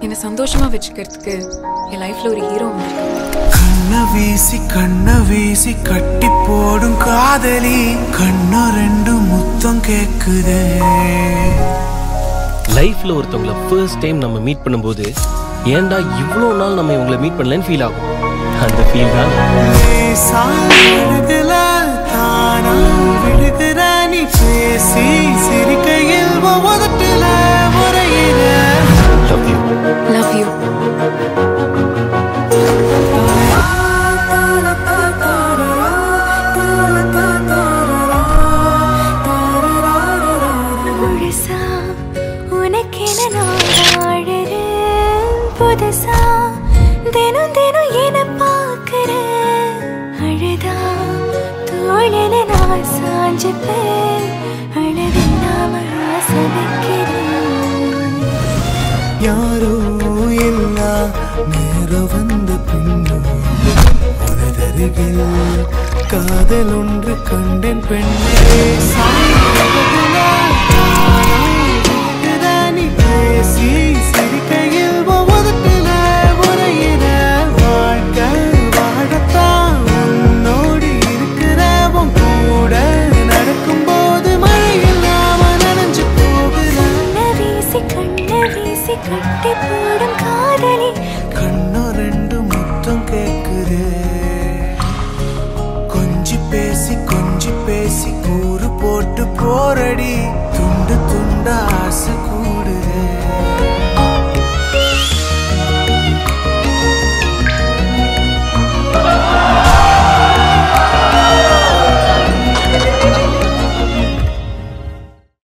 என்னை சந்தோஷமா வச்சுக்கிறதுக்கு என் லைஃப்ல ஒரு ஹீரோ வந்திருக்காங்க கண்ண வீசி கண்ண வீசி கட்டி போடும் காதலி கண்ணு ரெண்டு முத்தம் கேக்குதே லைஃப்ல ஒருத்தவங்கள ஃபர்ஸ்ட் டைம் நம்ம மீட் பண்ணும்போது ஏன்டா இவ்வளோ நாள் நம்ம இவங்களை மீட் பண்ணலன்னு ஃபீல் ஆகும் அந்த ஃபீல் தான் லேசா அழகுல தானா விழுகிற நீ பேசி சிரிக்கையில் உதட்டுல முறையில லவ் யூ லவ் யூ முழுசா உனக்கென நான் வாழறேன் புதுசா தினம் தினம் என பார்க்கிறேன் அழுதா தோழன நான் சாஞ்சுப்பேன் அழவில்லாம ஆசை வைக்கிறேன் யாரோ இல்ல நேரம் வந்த பின்னும் உனதருகில் காதல் ஒன்று கண்டேன் பெண்ணே சாய்ந்தது